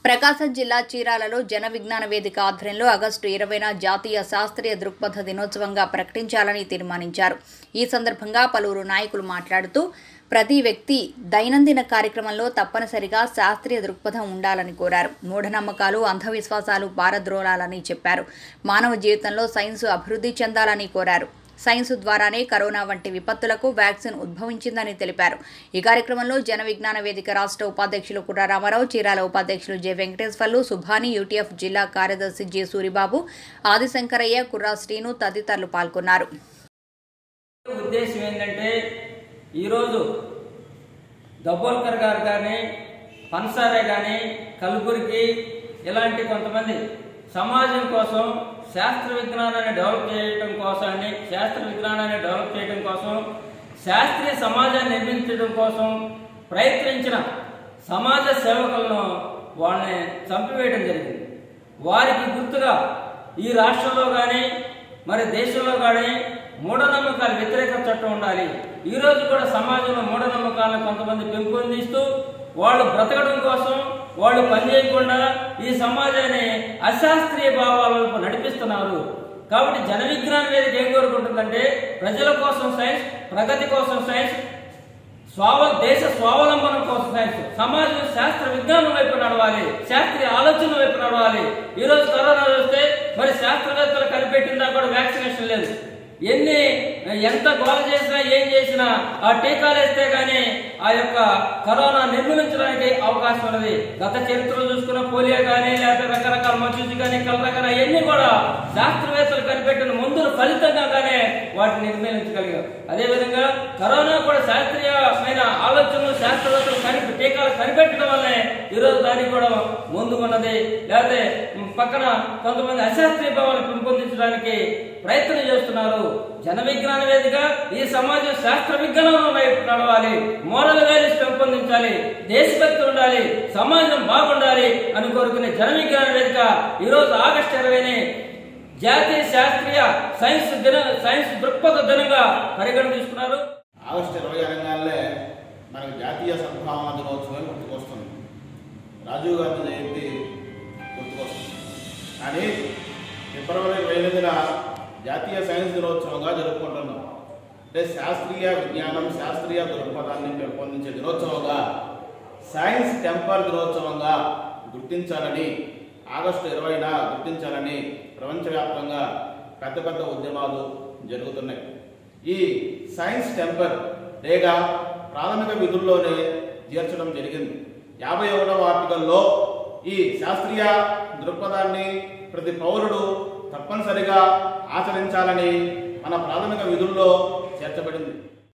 ప్రకాశం జిల్లా చీరాలలో జన విజ్ఞాన వేదిక ఆధ్వర్యంలో ఆగస్టు ఇరవైన జాతీయ శాస్త్రీయ దృక్పథ దినోత్సవంగా ప్రకటించాలని తీర్మానించారు ఈ సందర్భంగా పలువురు నాయకులు మాట్లాడుతూ ప్రతి వ్యక్తి దైనందిన కార్యక్రమంలో తప్పనిసరిగా శాస్త్రీయ దృక్పథం ఉండాలని కోరారు మూఢనమ్మకాలు అంధవిశ్వాసాలు పారద్రోలాలని చెప్పారు మానవ జీవితంలో సైన్సు అభివృద్ధి చెందాలని కోరారు సైన్స్ ద్వారానే కరోనా వంటి విపత్తులకు వ్యాక్సిన్ ఉద్భవించిందని తెలిపారు ఈ కార్యక్రమంలో జన విజ్ఞాన వేదిక రాష్ట్ర ఉపాధ్యక్షులు కుర్ర రామారావు చీరాల ఉపాధ్యక్షులు జె వెంకటేశ్వర్లు సుభాని యూటీఎఫ్ జిల్లా కార్యదర్శి జె సూరిబాబు ఆదిశంకరయ్య కుర్రా శ్రీను తదితరులు పాల్గొన్నారు ఉద్దేశం ఏంటంటే ఈరోజు దబ్బోల్కర్ గారు కానీ పన్సారే కానీ కలుపురికి ఇలాంటి కొంతమంది సమాజం కోసం శాస్త్ర విజ్ఞానాన్ని డెవలప్ చేయడం కోసాన్ని శాస్త్ర విజ్ఞానాన్ని డెవలప్ చేయడం కోసం శాస్త్రీయ సమాజాన్ని నిర్మించడం కోసం ప్రయత్నించిన సమాజ సేవకులను వాళ్ళని చంపివేయడం జరిగింది వారికి గుర్తుగా ఈ రాష్ట్రంలో కానీ మరి దేశంలో కానీ మూఢనమ్మకాల వ్యతిరేక చట్టం ఉండాలి ఈ రోజు కూడా సమాజంలో మూఢనమ్మకాలను కొంతమంది పెంపొందిస్తూ వాళ్ళు బ్రతకడం కోసం వాళ్ళు పనిచేయకుండా ఈ సమాజాన్ని అశాస్త్రీయ భావాల వైపు నడిపిస్తున్నారు కాబట్టి జన విజ్ఞాన వేదిక ఏం కోరుకుంటుందంటే ప్రజల కోసం సైన్స్ ప్రగతి కోసం సైన్స్ స్వావ దేశ స్వావలంబనం కోసం సైన్స్ సమాజం శాస్త్ర విజ్ఞానం వైపు నడవాలి శాస్త్రీయ ఆలోచన వైపు నడవాలి ఈ రోజు కరోనా చూస్తే మరి శాస్త్రవేత్తలు కనిపెట్టిందా కూడా వ్యాక్సినేషన్ లేదు ఎన్ని ఎంత గోల చేసినా ఏం చేసినా ఆ టీకాలు వేస్తే గానీ ఆ యొక్క కరోనా నిర్మూలించడానికి అవకాశం ఉన్నది గత చరిత్రలో చూసుకున్న పోలియో కానీ లేకపోతే రకరకాల మచ్చుజి కానీ కలరకాల అవన్నీ కూడా శాస్త్రవేత్తలు కనిపెట్టిన మందుల ఫలితంగానే వాటిని నిర్మూలించగలిగారు అదేవిధంగా కరోనా కూడా శాస్త్రీయమైన ఆలోచనలు శాస్త్రవేత్తలు కనిపి టీకాలు కనిపెట్టడం వల్లే ఈరోజు దానికి కూడా ముందుకున్నది లేకపోతే పక్కన కొంతమంది అశాస్త్రీయ భావాలు పెంపొందించడానికి ప్రయత్నం చేస్తున్నారు జన విజ్ఞాన వేదిక ఈ సమాజం శాస్త్ర విజ్ఞానం వైపు నడవాలి మోరల్ వాల్యూస్ పెంపొందించాలి దేశభక్తి ఉండాలి సమాజం బాగుండాలి అని కోరుకునే జన విజ్ఞాన వేదిక ఈ రోజు ఆగస్టు ఇరవైని జాతీయ శాస్త్రీయ సైన్స్ దిన సైన్స్ దృక్పథ దినంగా పరిగణ తీసుకున్నారు ఆగస్టు ఇరవై అనగానే మనకు జాతీయ సద్భావన దినోత్సవం గుర్తుకొస్తుంది రాజీవ్ గాంధీ జయంతి గుర్తుకొస్తుంది కానీ ఫిబ్రవరి ఇరవై ఎనిమిదిన జాతీయ సైన్స్ దినోత్సవంగా జరుపుకుంటున్నాం అంటే శాస్త్రీయ విజ్ఞానం శాస్త్రీయ దృక్పథాన్ని పెంపొందించే దినోత్సవంగా సైన్స్ టెంపర్ దినోత్సవంగా గుర్తించాలని ఆగస్టు ఇరవైన గుర్తించాలని ప్రపంచవ్యాప్తంగా పెద్ద పెద్ద ఉద్యమాలు జరుగుతున్నాయి ఈ సైన్స్ టెంపర్ డేగా ప్రాథమిక విధుల్లోనే చేర్చడం జరిగింది యాభై ఒకటవ ఆర్టికల్లో ఈ శాస్త్రీయ దృక్పథాన్ని ప్రతి పౌరుడు తప్పనిసరిగా ఆచరించాలని మన ప్రాథమిక విధుల్లో చేర్చబడింది